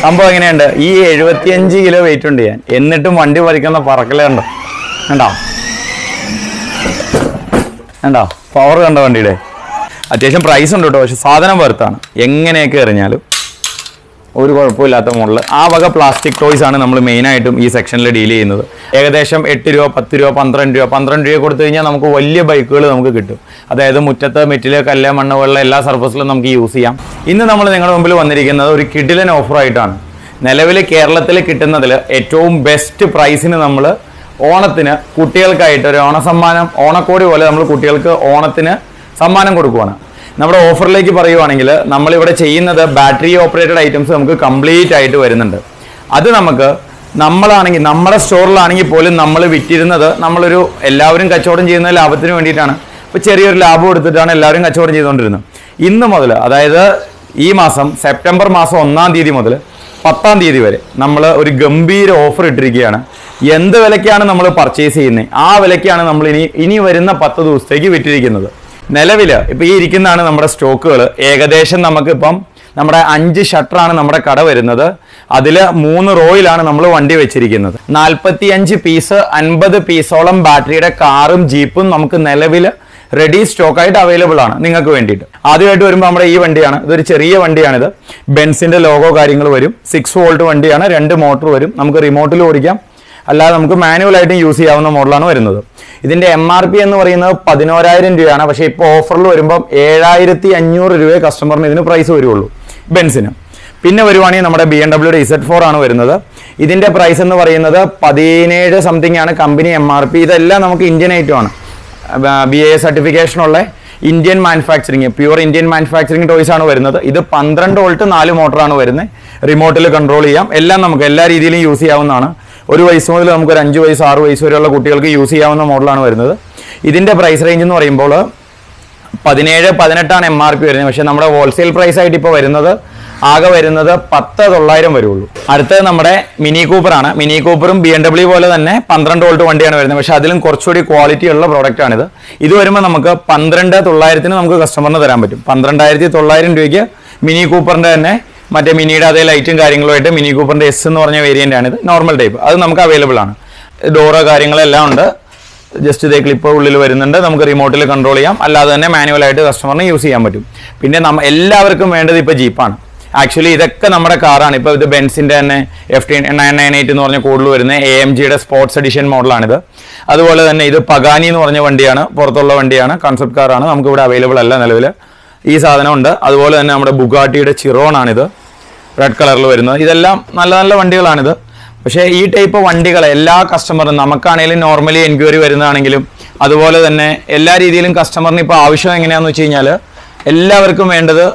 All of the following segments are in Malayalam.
സംഭവം എങ്ങനെയുണ്ട് ഈ എഴുപത്തിയഞ്ച് കിലോ വെയിറ്റ് ഉണ്ട് ഞാൻ എന്നിട്ടും വണ്ടി പറിക്കുന്ന പറക്കലുണ്ടോ കണ്ടോ കണ്ടോ പവർ കണ്ടോ വണ്ടിയുടെ അത്യാവശ്യം പ്രൈസ് ഉണ്ട് കേട്ടോ പക്ഷെ സാധനം വെറുത്താണ് എങ്ങനെയൊക്കെ എറിഞ്ഞാലും ഒരു കുഴപ്പമില്ലാത്ത മോഡൽ ആ വക പ്ലാസ്റ്റിക് ടോയ്സ് ആണ് നമ്മൾ മെയിനായിട്ടും ഈ സെക്ഷനിൽ ഡീൽ ചെയ്യുന്നത് ഏകദേശം എട്ട് രൂപ പത്ത് രൂപ പന്ത്രണ്ട് രൂപ പന്ത്രണ്ട് രൂപ കൊടുത്തു കഴിഞ്ഞാൽ നമുക്ക് വലിയ ബൈക്കുകൾ നമുക്ക് കിട്ടും അതായത് മുറ്റത്ത് മെറ്റില് കല്ല് മണ്ണ് വെള്ളം എല്ലാ സർഫസിലും നമുക്ക് യൂസ് ചെയ്യാം ഇന്ന് നമ്മൾ നിങ്ങളുടെ മുമ്പിൽ വന്നിരിക്കുന്നത് ഒരു കിഡിലൻ ഓഫറായിട്ടാണ് നിലവിൽ കേരളത്തിൽ കിട്ടുന്നതിൽ ഏറ്റവും ബെസ്റ്റ് പ്രൈസിന് നമ്മൾ ഓണത്തിന് കുട്ടികൾക്കായിട്ട് ഒരു ഓണസമ്മാനം ഓണക്കോടി പോലെ നമ്മൾ കുട്ടികൾക്ക് ഓണത്തിന് സമ്മാനം കൊടുക്കുവാണ് നമ്മുടെ ഓഫറിലേക്ക് പറയുവാണെങ്കിൽ നമ്മളിവിടെ ചെയ്യുന്നത് ബാറ്ററി ഓപ്പറേറ്റഡ് ഐറ്റംസ് നമുക്ക് കംപ്ലീറ്റ് ആയിട്ട് വരുന്നുണ്ട് അത് നമുക്ക് നമ്മളാണെങ്കിൽ നമ്മുടെ സ്റ്റോറിലാണെങ്കിൽ പോലും നമ്മൾ വിറ്റിരുന്നത് നമ്മളൊരു എല്ലാവരും കച്ചവടം ചെയ്യുന്ന ലാഭത്തിന് വേണ്ടിയിട്ടാണ് അപ്പോൾ ചെറിയൊരു ലാഭം എടുത്തിട്ടാണ് എല്ലാവരും കച്ചവടം ചെയ്തുകൊണ്ടിരുന്നത് ഇന്ന് മുതൽ അതായത് ഈ മാസം സെപ്റ്റംബർ മാസം ഒന്നാം തീയതി മുതൽ പത്താം തീയതി വരെ നമ്മൾ ഒരു ഗംഭീര ഓഫർ ഇട്ടിരിക്കുകയാണ് എന്ത് വിലയ്ക്കാണ് നമ്മൾ പർച്ചേസ് ചെയ്യുന്നത് ആ വിലയ്ക്കാണ് നമ്മൾ ഇനി ഇനി വരുന്ന പത്ത് ദിവസത്തേക്ക് വിറ്റിരിക്കുന്നത് നിലവിൽ ഇപ്പൊ ഈ ഇരിക്കുന്നതാണ് നമ്മുടെ സ്റ്റോക്കുകൾ ഏകദേശം നമുക്കിപ്പം നമ്മുടെ അഞ്ച് ഷട്ടറാണ് നമ്മുടെ കട വരുന്നത് അതിൽ മൂന്ന് റോയിലാണ് നമ്മൾ വണ്ടി വെച്ചിരിക്കുന്നത് നാൽപ്പത്തി അഞ്ച് പീസ് അൻപത് പീസോളം ബാറ്ററിയുടെ കാറും ജീപ്പും നമുക്ക് നിലവിൽ റെഡി സ്റ്റോക്ക് ആയിട്ട് അവൈലബിൾ ആണ് നിങ്ങൾക്ക് വേണ്ടിയിട്ട് ആദ്യമായിട്ട് വരുമ്പോൾ നമ്മുടെ ഈ വണ്ടിയാണ് ഇതൊരു ചെറിയ വണ്ടിയാണിത് ബെൻസിന്റെ ലോഗോ കാര്യങ്ങൾ വരും സിക്സ് വോൾട്ട് വണ്ടിയാണ് രണ്ട് മോട്ടോർ വരും നമുക്ക് റിമോട്ടിൽ ഓടിക്കാം അല്ലാതെ നമുക്ക് മാനുവൽ ആയിട്ടും യൂസ് ചെയ്യാവുന്ന മോഡലാണ് വരുന്നത് ഇതിന്റെ എം ആർ പി എന്ന് പറയുന്നത് പതിനോരായിരം രൂപയാണ് പക്ഷേ ഇപ്പോൾ ഓഫറിൽ വരുമ്പോൾ ഏഴായിരത്തി അഞ്ഞൂറ് രൂപയെ കസ്റ്റമറിന് ഇതിന് പ്രൈസ് വരുള്ളൂ ബെൻസിന് പിന്നെ വരുവാണെങ്കിൽ നമ്മുടെ ബി എം ഡബ്ല്യൂടെ ഇസഡ് ഫോർ ആണ് വരുന്നത് ഇതിന്റെ പ്രൈസ് എന്ന് പറയുന്നത് പതിനേഴ് സംതിങ് ആണ് കമ്പനി എം ആർ പി ഇതെല്ലാം നമുക്ക് ഇന്ത്യൻ ഐറ്റം ആണ് ബി എ സർട്ടിഫിക്കേഷനുള്ള Indian manufacturing pure Indian manufacturing toys ആണ് വരുന്നത് ഇത് പന്ത്രണ്ട് വോൾട്ട് നാല് മോട്ടറാണ് വരുന്നത് റിമോട്ടിൽ കൺട്രോൾ ചെയ്യാം എല്ലാം നമുക്ക് എല്ലാ രീതിയിലും യൂസ് ചെയ്യാവുന്നതാണ് ഒരു വയസ്സ് മുതൽ നമുക്ക് ഒരു അഞ്ച് വയസ്സ് ആറ് വയസ്സ് വരെയുള്ള കുട്ടികൾക്ക് യൂസ് ചെയ്യാവുന്ന മോഡലാണ് വരുന്നത് ഇതിന്റെ പ്രൈസ് റേഞ്ച് എന്ന് പറയുമ്പോൾ പതിനേഴ് പതിനെട്ടാണ് എം ആർ പി വരുന്നത് പക്ഷേ നമ്മുടെ ഹോൾസെയിൽ പ്രൈസ് ആയിട്ട് ഇപ്പോൾ വരുന്നത് ആകെ വരുന്നത് പത്ത് തൊള്ളായിരം വരുള്ളൂ അടുത്തത് നമ്മുടെ മിനി കൂപ്പറാണ് മിനി കൂപ്പറും ബി എം ഡബ്ല്യു പോലെ തന്നെ പന്ത്രണ്ട് വോൾട്ട് വണ്ടിയാണ് വരുന്നത് പക്ഷേ അതിലും കുറച്ചുകൂടി ക്വാളിറ്റി ഉള്ള പ്രോഡക്റ്റ് ആണിത് ഇത് വരുമ്പോൾ നമുക്ക് പന്ത്രണ്ട് തൊള്ളായിരത്തിന് നമുക്ക് കസ്റ്റമറിന് തരാൻ പറ്റും പന്ത്രണ്ടായിരത്തി തൊള്ളായിരം രൂപയ്ക്ക് മിനി കൂപ്പറിന്റെ തന്നെ മറ്റേ മിനിയുടെ അതേ ലൈറ്റും കാര്യങ്ങളുമായിട്ട് മിനി കൂപ്പറിന്റെ എസ് എന്ന് പറഞ്ഞ വേരിയന്റ് ആണിത് നോർമൽ ടൈപ്പ് അത് നമുക്ക് അവൈലബിൾ ആണ് ഡോറ് കാര്യങ്ങളെല്ലാം ഉണ്ട് ജസ്റ്റ് ഇതേ ക്ലിപ്പ് ഉള്ളിൽ വരുന്നുണ്ട് നമുക്ക് റിമോട്ടിൽ കൺട്രോൾ ചെയ്യാം അല്ലാതെ തന്നെ മാനുവലായിട്ട് കസ്റ്റമറിന് യൂസ് ചെയ്യാൻ പറ്റും പിന്നെ നമ്മ എല്ലാവർക്കും വേണ്ടത് ഇപ്പോൾ ജീപ്പാണ് ആക്ച്വലി ഇതൊക്കെ നമ്മുടെ കാറാണ് ഇപ്പോൾ ഇത് ബെൻസിന്റെ തന്നെ F T nine nine eight എന്ന് പറഞ്ഞ കൂടുതൽ വരുന്ന എ എം ജിയുടെ സ്പോർട്സ് എഡിഷൻ മോഡലാണിത് അതുപോലെ തന്നെ ഇത് പഗാനി എന്ന് പറഞ്ഞ വണ്ടിയാണ് പുറത്തുള്ള വണ്ടിയാണ് കൺസെപ്റ്റ് കാറാണ് നമുക്ക് ഇവിടെ അവൈലബിൾ അല്ല നിലവിൽ ഈ സാധനം ഉണ്ട് അതുപോലെ തന്നെ നമ്മുടെ ബുഗാട്ടിയുടെ ചിറോൺ ആണിത് റെഡ് കളറിൽ വരുന്നത് ഇതെല്ലാം നല്ല നല്ല വണ്ടികളാണിത് പക്ഷേ ഈ ടൈപ്പ് വണ്ടികൾ എല്ലാ കസ്റ്റമറും നമുക്കാണെങ്കിലും നോർമലി എൻക്വയറി വരുന്നതാണെങ്കിലും അതുപോലെ തന്നെ എല്ലാ രീതിയിലും കസ്റ്റമറിന് ഇപ്പോൾ ആവശ്യം എങ്ങനെയാണെന്ന് വെച്ച് കഴിഞ്ഞാൽ എല്ലാവർക്കും വേണ്ടത്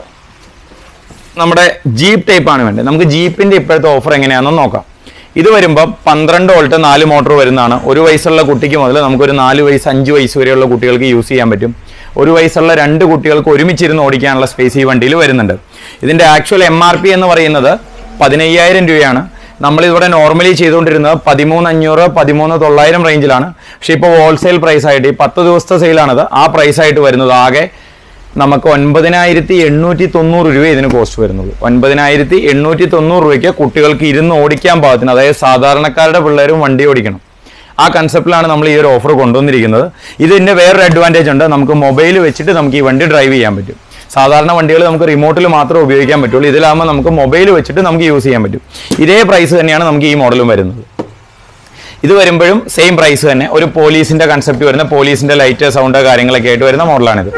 നമ്മുടെ ജീപ്പ് ടൈപ്പാണ് വേണ്ടത് നമുക്ക് ജീപ്പിന്റെ ഇപ്പോഴത്തെ ഓഫർ എങ്ങനെയാണെന്ന് നോക്കാം ഇത് വരുമ്പോൾ പന്ത്രണ്ട് വോൾട്ട് നാല് മോട്ടോർ വരുന്നതാണ് ഒരു വയസ്സുള്ള കുട്ടിക്ക് മുതൽ നമുക്കൊരു നാല് വയസ്സ് അഞ്ച് വയസ്സ് വരെയുള്ള കുട്ടികൾക്ക് യൂസ് ചെയ്യാൻ പറ്റും ഒരു വയസ്സുള്ള രണ്ട് കുട്ടികൾക്ക് ഒരുമിച്ചിരുന്ന് ഓടിക്കാനുള്ള സ്പേസ് ഈ വണ്ടിയിൽ വരുന്നുണ്ട് ഇതിന്റെ ആക്ച്വൽ എം ആർ പി എന്ന് പറയുന്നത് പതിനയ്യായിരം രൂപയാണ് നമ്മളിവിടെ നോർമലി ചെയ്തുകൊണ്ടിരുന്നത് പതിമൂന്ന് അഞ്ഞൂറ് പതിമൂന്ന് തൊള്ളായിരം റേഞ്ചിലാണ് പക്ഷേ ഇപ്പോൾ ഹോൾസെയിൽ പ്രൈസ് ആയിട്ട് ഈ പത്ത് ദിവസത്തെ സെയിലാണത് ആ പ്രൈസ് ആയിട്ട് വരുന്നത് ആകെ നമുക്ക് ഒൻപതിനായിരത്തി എണ്ണൂറ്റി തൊണ്ണൂറ് രൂപ ഇതിന് കോസ്റ്റ് വരുന്നുള്ളൂ ഒൻപതിനായിരത്തി എണ്ണൂറ്റി തൊണ്ണൂറ് രൂപയ്ക്ക് കുട്ടികൾക്ക് ഇരുന്ന് ഓടിക്കാൻ പാകത്തിന് അതായത് സാധാരണക്കാരുടെ പിള്ളേരും വണ്ടി ഓടിക്കണം ആ കൺസെപ്റ്റിലാണ് നമ്മൾ ഈ ഒരു ഓഫർ കൊണ്ടുവന്നിരിക്കുന്നത് ഇതിൻ്റെ വേറൊരു അഡ്വാൻറ്റേജ് ഉണ്ട് നമുക്ക് മൊബൈൽ വെച്ചിട്ട് നമുക്ക് ഈ വണ്ടി ഡ്രൈവ് ചെയ്യാൻ പറ്റും സാധാരണ വണ്ടികൾ നമുക്ക് റിമോട്ടിൽ മാത്രമേ ഉപയോഗിക്കാൻ പറ്റുള്ളൂ ഇതിലാകുമ്പോൾ നമുക്ക് മൊബൈൽ വെച്ചിട്ട് നമുക്ക് യൂസ് ചെയ്യാൻ പറ്റും ഇതേ പ്രൈസ് തന്നെയാണ് നമുക്ക് ഈ മോഡലും വരുന്നത് ഇത് വരുമ്പോഴും സെയിം പ്രൈസ് തന്നെ ഒരു പോലീസിന്റെ കൺസെപ്റ്റ് വരുന്ന പോലീസിന്റെ ലൈറ്റ് സൗണ്ട് കാര്യങ്ങളൊക്കെ ആയിട്ട് വരുന്ന മോഡലാണിത്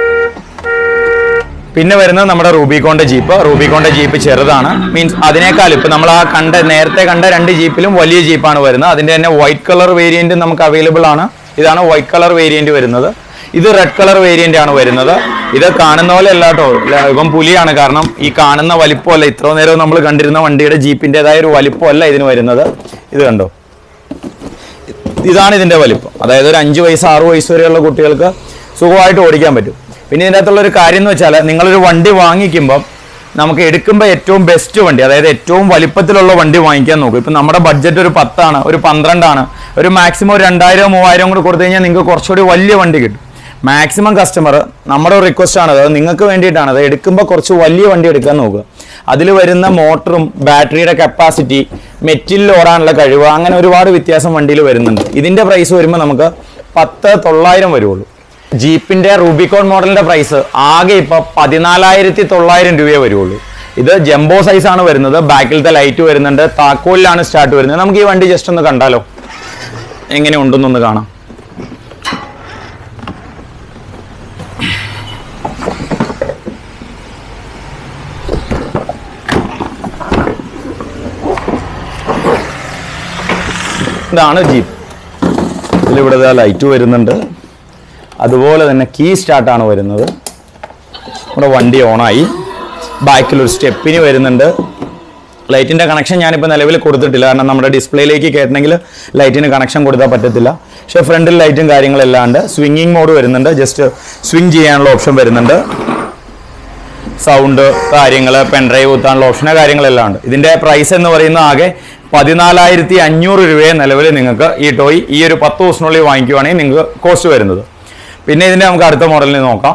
പിന്നെ വരുന്നത് നമ്മുടെ റൂബിക്കോന്റെ ജീപ്പ് റൂബിക്കോന്റെ ജീപ്പ് ചെറുതാണ് മീൻസ് അതിനേക്കാൾ ഇപ്പൊ നമ്മൾ ആ കണ്ട നേരത്തെ കണ്ട രണ്ട് ജീപ്പിലും വലിയ ജീപ്പാണ് വരുന്നത് അതിന്റെ തന്നെ വൈറ്റ് കളർ വേരിയന്റ് നമുക്ക് അവൈലബിൾ ആണ് ഇതാണ് വൈറ്റ് കളർ വേരിയന്റ് വരുന്നത് ഇത് റെഡ് കളർ വേരിയന്റ് ആണ് വരുന്നത് ഇത് കാണുന്ന പോലെ അല്ല കേട്ടോ ഇപ്പം പുലിയാണ് കാരണം ഈ കാണുന്ന വലിപ്പമല്ല ഇത്ര നേരം നമ്മൾ കണ്ടിരുന്ന വണ്ടിയുടെ ജീപ്പിൻ്റെതായ ഒരു വലിപ്പമല്ല ഇതിന് വരുന്നത് ഇത് കണ്ടോ ഇതാണ് ഇതിന്റെ വലിപ്പം അതായത് ഒരു അഞ്ച് വയസ്സ് ആറ് വയസ്സ് വരെയുള്ള കുട്ടികൾക്ക് സുഖമായിട്ട് ഓടിക്കാൻ പറ്റും പിന്നെ ഇതിൻ്റെ അകത്തുള്ള ഒരു കാര്യം എന്ന് വെച്ചാൽ നിങ്ങളൊരു വണ്ടി വാങ്ങിക്കുമ്പം നമുക്ക് എടുക്കുമ്പോൾ ഏറ്റവും ബെസ്റ്റ് വണ്ടി അതായത് ഏറ്റവും വലിപ്പത്തിലുള്ള വണ്ടി വാങ്ങിക്കാൻ നോക്കും ഇപ്പം നമ്മുടെ ബഡ്ജറ്റ് ഒരു പത്താണ് ഒരു പന്ത്രണ്ടാണ് ഒരു മാക്സിമം ഒരു രണ്ടായിരം മൂവായിരം കൂടി കൊടുത്തു കഴിഞ്ഞാൽ നിങ്ങൾക്ക് കുറച്ചുകൂടി വലിയ വണ്ടി കിട്ടും മാക്സിമം കസ്റ്റമർ നമ്മുടെ ഒരു റിക്വസ്റ്റ് ആണ് അത് നിങ്ങൾക്ക് വേണ്ടിയിട്ടാണ് അത് എടുക്കുമ്പോൾ കുറച്ച് വലിയ വണ്ടി എടുക്കാൻ നോക്കുക അതിൽ വരുന്ന മോട്ടറും ബാറ്ററിയുടെ കപ്പാസിറ്റി മെറ്റിൽ ഓടാനുള്ള കഴിവ് അങ്ങനെ ഒരുപാട് വ്യത്യാസം വണ്ടിയിൽ വരുന്നുണ്ട് ഇതിന്റെ പ്രൈസ് വരുമ്പോൾ നമുക്ക് പത്ത് തൊള്ളായിരം വരുള്ളൂ ജീപ്പിന്റെ റൂബിക്കോൺ മോഡലിന്റെ പ്രൈസ് ആകെ ഇപ്പൊ പതിനാലായിരത്തി തൊള്ളായിരം രൂപയെ വരുള്ളൂ ഇത് ജംബോ സൈസ് ആണ് വരുന്നത് ബാക്കിലത്തെ ലൈറ്റ് വരുന്നുണ്ട് താക്കോലിലാണ് സ്റ്റാർട്ട് വരുന്നത് നമുക്ക് ഈ വണ്ടി ജസ്റ്റ് ഒന്ന് കണ്ടാലോ എങ്ങനെ ഉണ്ടെന്നൊന്ന് കാണാം ഇതാണ് ജീപ്പ് ഇതിലിവിടെ ദാ ലൈറ്റ് വരുന്നുണ്ട് അതുപോലെ തന്നെ കീ സ്റ്റാർട്ടാണ് വരുന്നത് നമ്മുടെ വണ്ടി ഓണായി ബാക്കിൽ ഒരു സ്റ്റെപ്പിന് വരുന്നുണ്ട് ലൈറ്റിൻ്റെ കണക്ഷൻ ഞാനിപ്പോൾ നിലവിൽ കൊടുത്തിട്ടില്ല കാരണം നമ്മുടെ ഡിസ്പ്ലേയിലേക്ക് കയറ്റണമെങ്കിൽ ലൈറ്റിന് കണക്ഷൻ കൊടുത്താൽ പറ്റത്തില്ല പക്ഷേ ഫ്രണ്ടിൽ ലൈറ്റും കാര്യങ്ങളെല്ലാം ഉണ്ട് സ്വിങ്ങിങ് മോഡ് വരുന്നുണ്ട് ജസ്റ്റ് സ്വിങ് ചെയ്യാനുള്ള ഓപ്ഷൻ വരുന്നുണ്ട് സൗണ്ട് കാര്യങ്ങൾ പെൻഡ്രൈവ് കുത്താനുള്ള ഓപ്ഷന് കാര്യങ്ങളെല്ലാം ഉണ്ട് ഇതിന്റെ പ്രൈസ് എന്ന് പറയുന്നത് ആകെ പതിനാലായിരത്തി അഞ്ഞൂറ് രൂപയെ നിലവിൽ നിങ്ങൾക്ക് ഈ ടോയ് ഈ ഒരു പത്ത് ദിവസത്തിനുള്ളിൽ വാങ്ങിക്കുവാണെങ്കിൽ നിങ്ങൾക്ക് കോസ്റ്റ് വരുന്നത് പിന്നെ ഇതിന്റെ നമുക്ക് അടുത്ത മോഡലിന് നോക്കാം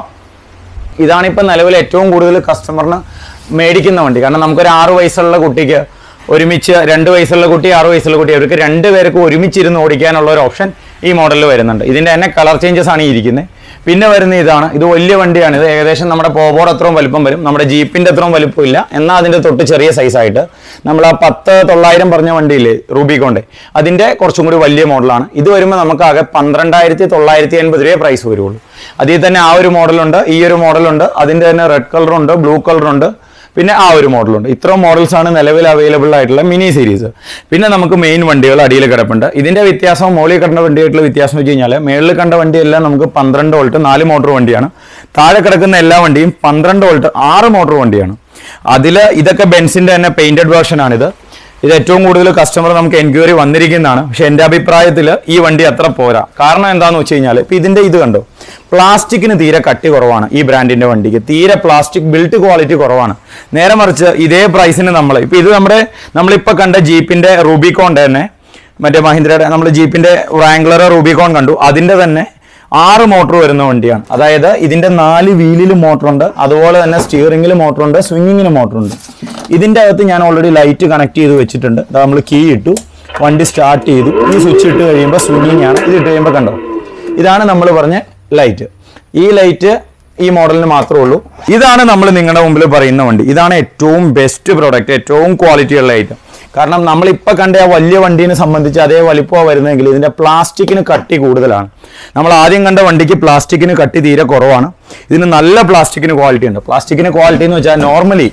ഇതാണ് ഇപ്പം നിലവിൽ ഏറ്റവും കൂടുതൽ കസ്റ്റമറിന് മേടിക്കുന്ന വണ്ടി കാരണം നമുക്കൊരു ആറ് വയസ്സുള്ള കുട്ടിക്ക് ഒരുമിച്ച് രണ്ട് വയസ്സുള്ള കുട്ടി ആറ് വയസ്സുള്ള കുട്ടി അവർക്ക് രണ്ട് പേർക്ക് ഒരുമിച്ചിരുന്ന് ഓടിക്കാനുള്ള ഒരു ഓപ്ഷൻ ഈ മോഡലിൽ വരുന്നുണ്ട് ഇതിന്റെ തന്നെ കളർ ചേഞ്ചസ് ആണ് ഈ ഇരിക്കുന്നത് പിന്നെ വരുന്ന ഇതാണ് ഇത് വലിയ വണ്ടിയാണ് ഇത് ഏകദേശം നമ്മുടെ പോബോർഡ് അത്രയും വലിപ്പം വരും നമ്മുടെ ജീപ്പിന്റെ അത്രയും വലിപ്പം ഇല്ല എന്നാൽ അതിന്റെ തൊട്ട് ചെറിയ സൈസായിട്ട് നമ്മൾ ആ പത്ത് തൊള്ളായിരം പറഞ്ഞ വണ്ടിയില്ലേ റൂബിക്കോണ്ട് അതിന്റെ കുറച്ചും കൂടി വലിയ മോഡലാണ് ഇത് വരുമ്പോൾ നമുക്ക് ആകെ പന്ത്രണ്ടായിരത്തി തൊള്ളായിരത്തി എൺപത് രൂപ പ്രൈസ് വരുള്ളൂ അതിൽ തന്നെ ആ ഒരു മോഡലുണ്ട് ഈ ഒരു മോഡലുണ്ട് അതിന്റെ തന്നെ റെഡ് കളറുണ്ട് ബ്ലൂ കളറുണ്ട് പിന്നെ ആ ഒരു മോഡലുണ്ട് ഇത്രയും മോഡൽസ് ആണ് നിലവിൽ അവൈലബിൾ ആയിട്ടുള്ള മിനി സീരീസ് പിന്നെ നമുക്ക് മെയിൻ വണ്ടികൾ അടിയിൽ കിടപ്പുണ്ട് ഇതിന്റെ വ്യത്യാസം മുകളിൽ കണ്ട വണ്ടിയായിട്ടുള്ള വ്യത്യാസം വെച്ച് കഴിഞ്ഞാൽ മേളിൽ കണ്ട വണ്ടിയെല്ലാം നമുക്ക് പന്ത്രണ്ട് വോൾട്ട് നാല് മോട്ടോർ വണ്ടിയാണ് താഴെ കിടക്കുന്ന എല്ലാ വണ്ടിയും പന്ത്രണ്ട് വോൾട്ട് ആറ് മോട്ടോർ വണ്ടിയാണ് അതിൽ ഇതൊക്കെ ബെൻസിന്റെ തന്നെ പെയിന്റഡ് വേർഷൻ ആണിത് ഇത് ഏറ്റവും കൂടുതൽ കസ്റ്റമർ നമുക്ക് എൻക്വയറി വന്നിരിക്കുന്നതാണ് പക്ഷെ എൻ്റെ അഭിപ്രായത്തിൽ ഈ വണ്ടി അത്ര പോരാ കാരണം എന്താണെന്ന് വെച്ച് കഴിഞ്ഞാൽ ഇപ്പം ഇതിൻ്റെ ഇത് കണ്ടോ പ്ലാസ്റ്റിക്കിന് തീരെ കട്ടി കുറവാണ് ഈ ബ്രാൻഡിന്റെ വണ്ടിക്ക് തീരെ പ്ലാസ്റ്റിക് ബിൽറ്റ് ക്വാളിറ്റി കുറവാണ് നേരെ മറിച്ച് ഇതേ പ്രൈസിന് നമ്മൾ ഇപ്പം ഇത് നമ്മുടെ നമ്മളിപ്പോൾ കണ്ട ജീപ്പിന്റെ റൂബിക്കോണിന്റെ തന്നെ മറ്റേ മഹീന്ദ്രയുടെ നമ്മൾ ജീപ്പിന്റെ റാംഗ്ലർ റൂബിക്കോൺ കണ്ടു അതിന്റെ തന്നെ ആറ് മോട്ടോർ വരുന്ന വണ്ടിയാണ് അതായത് ഇതിന്റെ നാല് വീലിലും മോട്ടറുണ്ട് അതുപോലെ തന്നെ സ്റ്റിയറിംഗിൽ മോട്ടറുണ്ട് സ്വിങ്ങിങ്ങിന് മോട്ടറുണ്ട് ഇതിന്റെ അകത്ത് ഞാൻ ഓൾറെഡി ലൈറ്റ് കണക്ട് ചെയ്ത് വെച്ചിട്ടുണ്ട് നമ്മൾ കീ ഇട്ടു വണ്ടി സ്റ്റാർട്ട് ചെയ്തു ഈ സ്വിച്ച് ഇട്ട് കഴിയുമ്പോൾ സ്വിങ്ങിങ് ആണ് ഇത് ഇട്ട് കഴിയുമ്പോൾ കണ്ടോ ഇതാണ് നമ്മൾ പറഞ്ഞ ലൈറ്റ് ഈ ലൈറ്റ് ഈ മോഡലിന് മാത്രമേ ഉള്ളൂ ഇതാണ് നമ്മൾ നിങ്ങളുടെ മുമ്പിൽ പറയുന്ന വണ്ടി ഇതാണ് ഏറ്റവും ബെസ്റ്റ് പ്രോഡക്റ്റ് ഏറ്റവും ക്വാളിറ്റി ഉള്ള ഐറ്റം കാരണം നമ്മളിപ്പോൾ കണ്ട ആ വലിയ വണ്ടീനെ സംബന്ധിച്ച് അതേ വലിപ്പമാണ് വരുന്നതെങ്കിൽ ഇതിന്റെ പ്ലാസ്റ്റിക്കിന് കട്ടി കൂടുതലാണ് നമ്മൾ ആദ്യം കണ്ട വണ്ടിക്ക് പ്ലാസ്റ്റിക്കിന് കട്ടി തീരെ കുറവാണ് ഇതിന് നല്ല പ്ലാസ്റ്റിക്കിന് ക്വാളിറ്റി ഉണ്ട് പ്ലാസ്റ്റിക്കിന് ക്വാളിറ്റി എന്ന് വെച്ചാൽ നോർമലി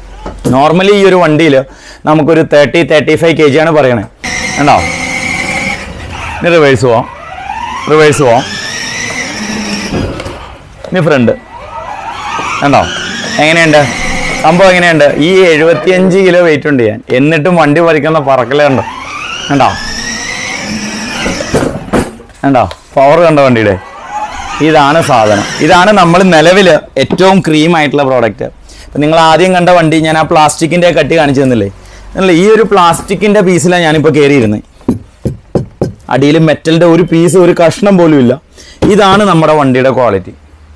നോർമലി ഈ ഒരു വണ്ടിയിൽ നമുക്കൊരു തേർട്ടി തേർട്ടി ഫൈവ് കെ ജിയാണ് പറയണേ കണ്ടോ ഇനി റിവേഴ്സ് പോവാം റിവേഴ്സ് പോവാം ഇനി ഫ്രണ്ട് കണ്ടോ എങ്ങനെയുണ്ട് സംഭവം എങ്ങനെയുണ്ട് ഈ എഴുപത്തിയഞ്ച് കിലോ വെയിറ്റ് ഉണ്ട് ഞാൻ എന്നിട്ടും വണ്ടി പറിക്കുന്ന പറക്കലേ ഉണ്ടോ കണ്ടോ കണ്ടോ പവർ കണ്ടോ വണ്ടിയുടെ ഇതാണ് സാധനം ഇതാണ് നമ്മൾ നിലവിൽ ഏറ്റവും ക്രീം ആയിട്ടുള്ള പ്രോഡക്റ്റ് ഇപ്പം നിങ്ങൾ ആദ്യം കണ്ട വണ്ടി ഞാൻ ആ പ്ലാസ്റ്റിക്കിൻ്റെ കട്ടി കാണിച്ചു തന്നില്ലേ അല്ല ഈ ഒരു പ്ലാസ്റ്റിക്കിൻ്റെ പീസിലാണ് ഞാനിപ്പോൾ കയറിയിരുന്നത് അടിയിൽ മെറ്റലിൻ്റെ ഒരു പീസ് ഒരു കഷ്ണം പോലും ഇല്ല ഇതാണ് നമ്മുടെ വണ്ടിയുടെ ക്വാളിറ്റി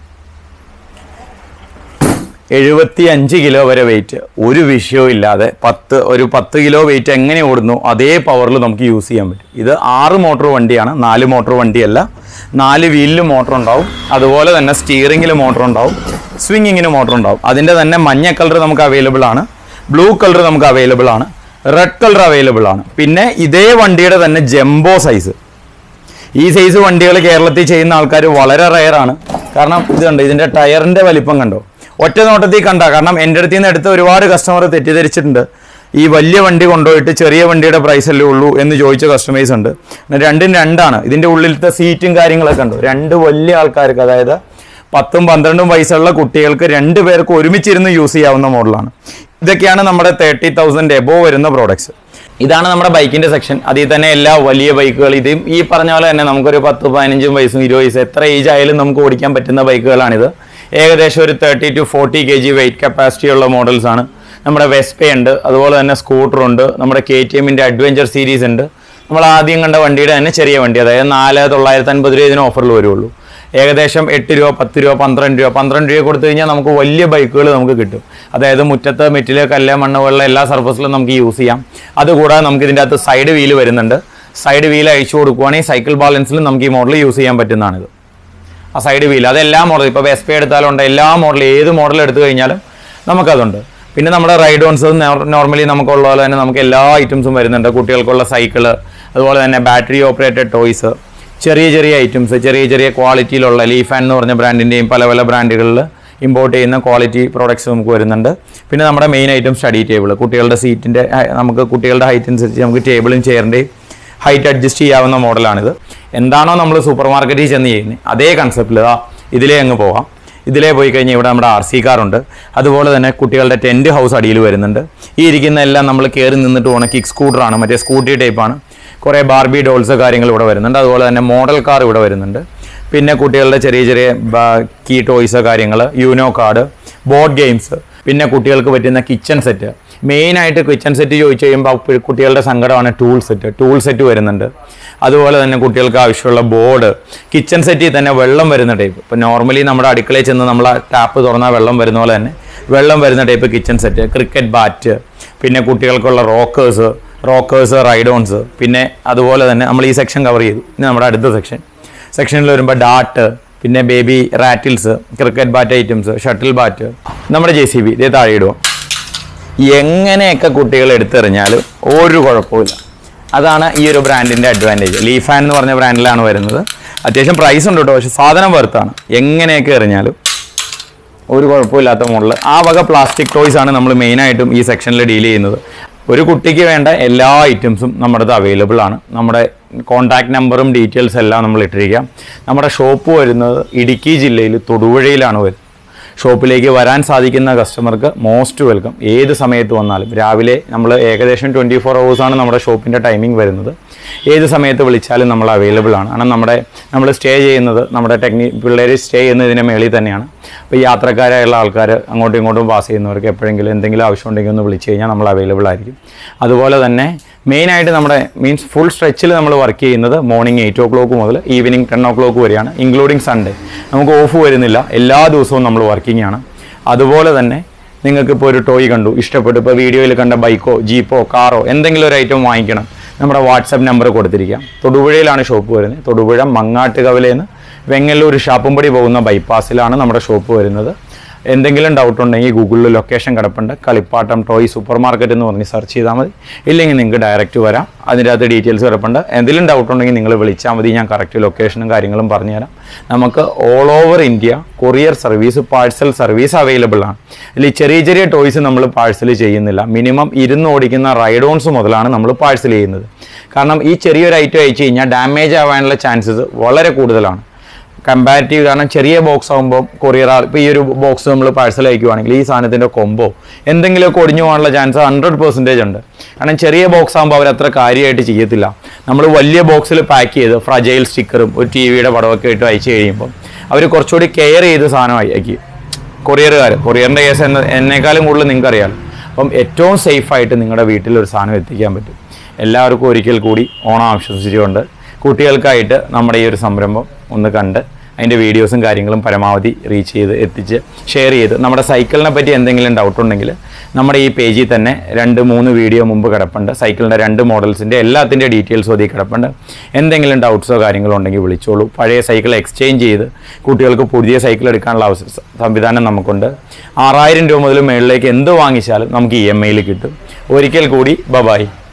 എഴുപത്തി അഞ്ച് കിലോ വരെ വെയിറ്റ് ഒരു വിഷയവും ഇല്ലാതെ പത്ത് ഒരു പത്ത് കിലോ വെയിറ്റ് എങ്ങനെ ഓടുന്നു അതേ പവറിൽ നമുക്ക് യൂസ് ചെയ്യാൻ പറ്റും ഇത് ആറ് മോട്ടോർ വണ്ടിയാണ് നാല് മോട്ടോർ വണ്ടിയല്ല നാല് വീലിൽ മോട്ടർ ഉണ്ടാവും അതുപോലെ തന്നെ സ്റ്റിയറിംഗിൽ മോട്ടർ ഉണ്ടാവും സ്വിങ്ങിങ്ങിന് മോട്ടർ ഉണ്ടാവും അതിൻ്റെ തന്നെ മഞ്ഞ കളർ നമുക്ക് അവൈലബിൾ ആണ് ബ്ലൂ കളർ നമുക്ക് അവൈലബിൾ ആണ് റെഡ് കളർ അവൈലബിൾ ആണ് പിന്നെ ഇതേ വണ്ടിയുടെ തന്നെ ജംബോ സൈസ് ഈ സൈസ് വണ്ടികൾ കേരളത്തിൽ ചെയ്യുന്ന ആൾക്കാർ വളരെ റയർ ആണ് കാരണം ഇത് കണ്ടോ ഇതിന്റെ ടയറിന്റെ വലിപ്പം കണ്ടോ ഒറ്റ നോട്ടത്തിൽ കണ്ട കാരണം എൻ്റെ അടുത്ത് നിന്ന് എടുത്ത ഒരുപാട് കസ്റ്റമർ തെറ്റിദ്ധരിച്ചിട്ടുണ്ട് ഈ വലിയ വണ്ടി കൊണ്ടുപോയിട്ട് ചെറിയ വണ്ടിയുടെ പ്രൈസ് അല്ലേ ഉള്ളൂ എന്ന് ചോദിച്ച കസ്റ്റമേഴ്സ് ഉണ്ട് പിന്നെ രണ്ടും രണ്ടാണ് ഇതിന്റെ ഉള്ളിലത്തെ സീറ്റും കാര്യങ്ങളൊക്കെ ഉണ്ടോ രണ്ട് വലിയ ആൾക്കാർക്ക് അതായത് പത്തും പന്ത്രണ്ടും വയസ്സുള്ള കുട്ടികൾക്ക് രണ്ട് പേർക്ക് ഒരുമിച്ചിരുന്ന് യൂസ് ചെയ്യാവുന്ന മോഡലാണ് ഇതൊക്കെയാണ് നമ്മുടെ തേർട്ടി തൗസൻഡ് എബോ വരുന്ന പ്രോഡക്ട്സ് ഇതാണ് നമ്മുടെ ബൈക്കിന്റെ സെക്ഷൻ അതിൽ തന്നെ എല്ലാ വലിയ ബൈക്കുകൾ ഇതും ഈ പറഞ്ഞ പോലെ തന്നെ നമുക്കൊരു പത്ത് പതിനഞ്ചും വയസ്സും ഇരുപത് വയസ്സും എത്ര ഏജ് ആയാലും നമുക്ക് ഓടിക്കാൻ പറ്റുന്ന ബൈക്കുകളാണിത് ഏകദേശം ഒരു thirty to forty K G weight capacity ഉള്ള മോഡൽസ് ആണ് നമ്മുടെ വെസ്പ ഉണ്ട് അതുപോലെ തന്നെ സ്കൂട്ടർ ഉണ്ട് നമ്മുടെ കെ ടി എമ്മിന്റെ അഡ്വഞ്ചർ സീരീസ് ഉണ്ട് നമ്മൾ ആദ്യം കണ്ട വണ്ടിയുടെ തന്നെ ചെറിയ വണ്ടി അതായത് നാല് തൊള്ളായിരത്തി അൻപത് രൂപ ഇതിന് ഓഫറിൽ വരുള്ളൂ ഏകദേശം എട്ട് രൂപ പത്ത് രൂപ പന്ത്രണ്ട് രൂപ പന്ത്രണ്ട് രൂപ കൊടുത്തു കഴിഞ്ഞാൽ നമുക്ക് വലിയ ബൈക്കുകൾ നമുക്ക് കിട്ടും അതായത് മുറ്റത്ത് മെറ്റില് കല്ല് മണ്ണ് വെള്ളം എല്ലാ സർഫസിലും നമുക്ക് യൂസ് ചെയ്യാം അതുകൂടാതെ നമുക്ക് ഇതിൻ്റെ അകത്ത് സൈഡ് വീല് വരുന്നുണ്ട് സൈഡ് വീൽ അഴിച്ചു കൊടുക്കുവാണെങ്കിൽ സൈക്കിൾ ബാലൻസിലും നമുക്ക് ഈ മോഡൽ യൂസ് ചെയ്യാൻ പറ്റുന്നതാണിത് ആ സൈഡ് വീൽ അത് എല്ലാ മോഡൽ ഇപ്പോൾ വെസ്പ എടുത്താലുണ്ട് എല്ലാ മോഡൽ ഏത് മോഡൽ എടുത്തു കഴിഞ്ഞാലും നമുക്കതുണ്ട് പിന്നെ നമ്മുടെ റൈഡോൺസ് നോർമലി നമുക്കുള്ള പോലെ തന്നെ നമുക്ക് എല്ലാ ഐറ്റംസും വരുന്നുണ്ട് കുട്ടികൾക്കുള്ള സൈക്കിള് അതുപോലെ തന്നെ ബാറ്ററി ഓപ്പറേറ്റഡ് ടോയ്സ് ചെറിയ ചെറിയ ഐറ്റംസ് ചെറിയ ചെറിയ ക്വാളിറ്റിയിലുള്ള ലീഫാൻ എന്ന് പറഞ്ഞ ബ്രാൻഡിൻ്റെയും പല പല ബ്രാൻഡുകളിൽ ഇമ്പോർട്ട് ചെയ്യുന്ന ക്വാളിറ്റി പ്രോഡക്ട്സ് നമുക്ക് വരുന്നുണ്ട് പിന്നെ നമ്മുടെ മെയിൻ ഐറ്റം സ്റ്റഡി ടേബിൾ കുട്ടികളുടെ സീറ്റിൻ്റെ നമുക്ക് കുട്ടികളുടെ ഹൈറ്റ് അനുസരിച്ച് നമുക്ക് ടേബിളും ചെയറിൻ്റെയും ഹൈറ്റ് അഡ്ജസ്റ്റ് ചെയ്യാവുന്ന മോഡലാണിത് എന്താണോ നമ്മൾ സൂപ്പർ മാർക്കറ്റിൽ ചെന്ന് ചെയ്യുന്നത് അതേ കൺസെപ്റ്റിൽ ആ ഇതിലേ അങ്ങ് പോവാം ഇതിലേ പോയി കഴിഞ്ഞാൽ ഇവിടെ നമ്മുടെ ആർ സി കാറുണ്ട് അതുപോലെ തന്നെ കുട്ടികളുടെ ടെൻറ്റ് ഹൗസ് അടിയിൽ വരുന്നുണ്ട് ഈ ഇരിക്കുന്ന എല്ലാം നമ്മൾ കയറി നിന്നിട്ട് പോകണം കിക്ക് സ്കൂട്ടറാണ് മറ്റേ സ്കൂട്ടി ടൈപ്പാണ് കുറേ ബാർബി ഡോൾസ് കാര്യങ്ങൾ ഇവിടെ വരുന്നുണ്ട് അതുപോലെ തന്നെ മോഡൽ കാർ ഇവിടെ വരുന്നുണ്ട് പിന്നെ കുട്ടികളുടെ ചെറിയ ചെറിയ കീ ടോയ്സ് കാര്യങ്ങൾ യൂനോ കാർഡ് ബോർഡ് ഗെയിംസ് പിന്നെ കുട്ടികൾക്ക് പറ്റുന്ന കിച്ചൺ സെറ്റ് മെയിനായിട്ട് കിച്ചൺ സെറ്റ് ചോദിച്ചു കഴിയുമ്പോൾ അപ്പോൾ കുട്ടികളുടെ സങ്കടമാണ് ടൂൾ സെറ്റ് ടൂൾ സെറ്റ് വരുന്നുണ്ട് അതുപോലെ തന്നെ കുട്ടികൾക്ക് ആവശ്യമുള്ള ബോർഡ് കിച്ചൺ സെറ്റിൽ തന്നെ വെള്ളം വരുന്ന ടൈപ്പ് ഇപ്പോൾ നോർമലി നമ്മുടെ അടുക്കളയിൽ ചെന്ന് നമ്മൾ ടാപ്പ് തുറന്നാൽ വെള്ളം വരുന്ന പോലെ തന്നെ വെള്ളം വരുന്ന type kitchen set cricket bat പിന്നെ കുട്ടികൾക്കുള്ള റോക്കേഴ്സ് റോക്കേഴ്സ് റൈഡോൺസ് പിന്നെ അതുപോലെ തന്നെ നമ്മൾ ഈ സെക്ഷൻ കവർ ചെയ്തു ഇനി നമ്മുടെ അടുത്ത സെക്ഷൻ സെക്ഷനിൽ വരുമ്പോൾ ഡാട്ട് പിന്നെ baby rattles cricket bat items shuttle bat നമ്മുടെ ജെ സി ബി ഇതേ താഴെ ഇടുക എങ്ങനെയൊക്കെ കുട്ടികൾ എടുത്തെറിഞ്ഞാലും ഒരു കുഴപ്പമില്ല അതാണ് ഈ ഒരു ബ്രാൻഡിൻ്റെ അഡ്വാൻറ്റേജ് ലീഫാൻ എന്ന് പറഞ്ഞ ബ്രാൻഡിലാണ് വരുന്നത് അത്യാവശ്യം പ്രൈസ് ഉണ്ട് കേട്ടോ പക്ഷെ സാധനം വെറുത്താണ് എങ്ങനെയൊക്കെ എറിഞ്ഞാലും ഒരു കുഴപ്പമില്ലാത്ത മോഡൽ ആ വക പ്ലാസ്റ്റിക് ടോയ്സ് ആണ് നമ്മൾ മെയിനായിട്ടും ഈ സെക്ഷനിൽ ഡീൽ ചെയ്യുന്നത് ഒരു കുട്ടിക്ക് വേണ്ട എല്ലാ ഐറ്റംസും നമ്മുടെ അടുത്ത് അവൈലബിൾ ആണ് നമ്മുടെ കോൺടാക്ട് നമ്പറും ഡീറ്റെയിൽസ് എല്ലാം നമ്മൾ ഇട്ടിരിക്കാം നമ്മുടെ ഷോപ്പ് വരുന്നത് ഇടുക്കി ജില്ലയിൽ തൊടുപുഴയിലാണ് വരുന്നത് ഷോപ്പിലേക്ക് വരാൻ സാധിക്കുന്ന കസ്റ്റമർക്ക് മോസ്റ്റ് വെൽക്കം ഏത് സമയത്ത് വന്നാലും രാവിലെ നമ്മൾ ഏകദേശം ട്വൻറ്റി ഫോർ ആണ് നമ്മുടെ ഷോപ്പിൻ്റെ ടൈമിംഗ് വരുന്നത് ഏത് സമയത്ത് വിളിച്ചാലും നമ്മൾ അവൈലബിൾ ആണ് കാരണം നമ്മുടെ നമ്മൾ സ്റ്റേ ചെയ്യുന്നത് നമ്മുടെ ടെക്നി പിള്ളേർ സ്റ്റേ ചെയ്യുന്നതിൻ്റെ മേളിൽ തന്നെയാണ് അപ്പോൾ യാത്രക്കാരായുള്ള ആൾക്കാർ അങ്ങോട്ടും ഇങ്ങോട്ടും പാസ് ചെയ്യുന്നവർക്ക് എപ്പോഴെങ്കിലും എന്തെങ്കിലും ആവശ്യമുണ്ടെങ്കിൽ ഒന്ന് വിളിച്ച് കഴിഞ്ഞാൽ നമ്മൾ അവൈലബിൾ ആയിരിക്കും അതുപോലെ തന്നെ മെയിനായിട്ട് നമ്മുടെ മീൻസ് ഫുൾ സ്ട്രെച്ചിൽ നമ്മൾ വർക്ക് ചെയ്യുന്നത് മോർണിംഗ് എയ്റ്റ് ഓ ക്ലോക്ക് മുതൽ ഈവനിങ് ടെൻ ഓ ക്ലോക്ക് വരെയാണ് ഇൻക്ലൂഡിങ് സൺഡേ നമുക്ക് ഓഫ് വരുന്നില്ല എല്ലാ ദിവസവും നമ്മൾ വർക്കിംഗ് ആണ് അതുപോലെ തന്നെ നിങ്ങൾക്ക് ഇപ്പോൾ ഒരു ടോയ് കണ്ടു ഇഷ്ടപ്പെട്ടു ഇപ്പോൾ വീഡിയോയിൽ കണ്ട ബൈക്കോ ജീപ്പോ കാറോ എന്തെങ്കിലും ഒരു ഐറ്റം വാങ്ങിക്കണം നമ്മുടെ വാട്സപ്പ് നമ്പർ കൊടുത്തിരിക്കാം തൊടുപുഴയിലാണ് ഷോപ്പ് വരുന്നത് തൊടുപുഴ മങ്ങാട്ടുകവലയിൽ വെങ്ങല്ലൂർ ഷാപ്പുംപടി പോകുന്ന ബൈപ്പാസിലാണ് നമ്മുടെ ഷോപ്പ് വരുന്നത് എന്തെങ്കിലും ഡൗട്ട് ഉണ്ടെങ്കിൽ ഗൂഗിളിൽ ലൊക്കേഷൻ കിടപ്പുണ്ട് കളിപ്പാട്ടം ടോയ് സൂപ്പർ മാർക്കറ്റ് എന്ന് പറഞ്ഞ് സെർച്ച് ചെയ്താൽ മതി ഇല്ലെങ്കിൽ നിങ്ങൾക്ക് ഡയറക്റ്റ് വരാം അതിൻ്റെ അകത്ത് ഡീറ്റെയിൽസ് കിടപ്പുണ്ട് എന്തെങ്കിലും ഡൗട്ട് ഉണ്ടെങ്കിൽ നിങ്ങൾ വിളിച്ചാൽ മതി ഞാൻ കറക്റ്റ് ലൊക്കേഷനും കാര്യങ്ങളും പറഞ്ഞുതരാം നമുക്ക് all over India courier service parcel service available ആണ് ഇതിൽ ചെറിയ ചെറിയ ടോയ്സ് നമ്മൾ പാഴ്സൽ ചെയ്യുന്നില്ല മിനിമം ഇരുന്ന് ഓടിക്കുന്ന റൈഡോൺസ് മുതലാണ് നമ്മൾ പാഴ്സൽ ചെയ്യുന്നത് കാരണം ഈ ചെറിയൊരു ഐറ്റം അയച്ചു കഴിഞ്ഞാൽ ഡാമേജ് ആവാനുള്ള ചാൻസസ് വളരെ കൂടുതലാണ് കമ്പാരിറ്റീവ് കാരണം ചെറിയ ബോക്സ് ആകുമ്പോൾ കൊറിയർ ഇപ്പോൾ ഈ ഒരു ബോക്സ് നമ്മൾ പാഴ്സൽ അയക്കുവാണെങ്കിൽ ഈ സാധനത്തിൻ്റെ കൊമ്പോ എന്തെങ്കിലുമൊക്കെ ഒടിഞ്ഞു പോകാനുള്ള ചാൻസ് ഹൺഡ്രഡ് പെർസെൻറ്റേജ് ഉണ്ട് കാരണം ചെറിയ ബോക്സ് ആകുമ്പോൾ അവർ അത്ര കാര്യമായിട്ട് ചെയ്യത്തില്ല നമ്മൾ വലിയ ബോക്സിൽ പാക്ക് ചെയ്ത് ഫ്രജൈൽ സ്റ്റിക്കറും ഒരു ടി വിയുടെ പടമൊക്കെ ഇട്ട് അയച്ചു കഴിയുമ്പോൾ അവർ കുറച്ചുകൂടി കെയർ ചെയ്ത് സാധനം അയക്കും കൊറിയറുകാർ കൊറിയറിൻ്റെ കേസ് എന്ന എന്നെക്കാളും കൂടുതൽ നിങ്ങൾക്ക് അറിയാമല്ലോ അപ്പം ഏറ്റവും സേഫായിട്ട് നിങ്ങളുടെ വീട്ടിൽ ഒരു സാധനം എത്തിക്കാൻ പറ്റും എല്ലാവർക്കും ഒരിക്കൽ കൂടി ഓണം ആശംസിച്ചുകൊണ്ട് കുട്ടികൾക്കായിട്ട് നമ്മുടെ ഈ ഒരു സംരംഭം ഒന്ന് കണ്ട് അതിൻ്റെ വീഡിയോസും കാര്യങ്ങളും പരമാവധി റീച്ച് ചെയ്ത് എത്തിച്ച് ഷെയർ ചെയ്ത് നമ്മുടെ സൈക്കിളിനെ പറ്റി എന്തെങ്കിലും ഡൗട്ട് ഉണ്ടെങ്കിൽ നമ്മുടെ ഈ പേജിൽ തന്നെ രണ്ട് മൂന്ന് വീഡിയോ മുമ്പ് കിടപ്പുണ്ട് സൈക്കിളിൻ്റെ രണ്ട് മോഡൽസിൻ്റെ എല്ലാത്തിൻ്റെ ഡീറ്റെയിൽസും അതിൽ കിടപ്പുണ്ട് എന്തെങ്കിലും ഡൗട്ട്സോ കാര്യങ്ങളോ ഉണ്ടെങ്കിൽ വിളിച്ചോളൂ പഴയ സൈക്കിൾ എക്സ്ചേഞ്ച് ചെയ്ത് കുട്ടികൾക്ക് പുതിയ സൈക്കിൾ എടുക്കാനുള്ള അവസ സംവിധാനം നമുക്കുണ്ട് ആറായിരം രൂപ മുതൽ മുകളിലേക്ക് എന്ത് വാങ്ങിച്ചാലും നമുക്ക് ഇ എം ഐയിൽ കിട്ടും ഒരിക്കൽ കൂടി ബബായ്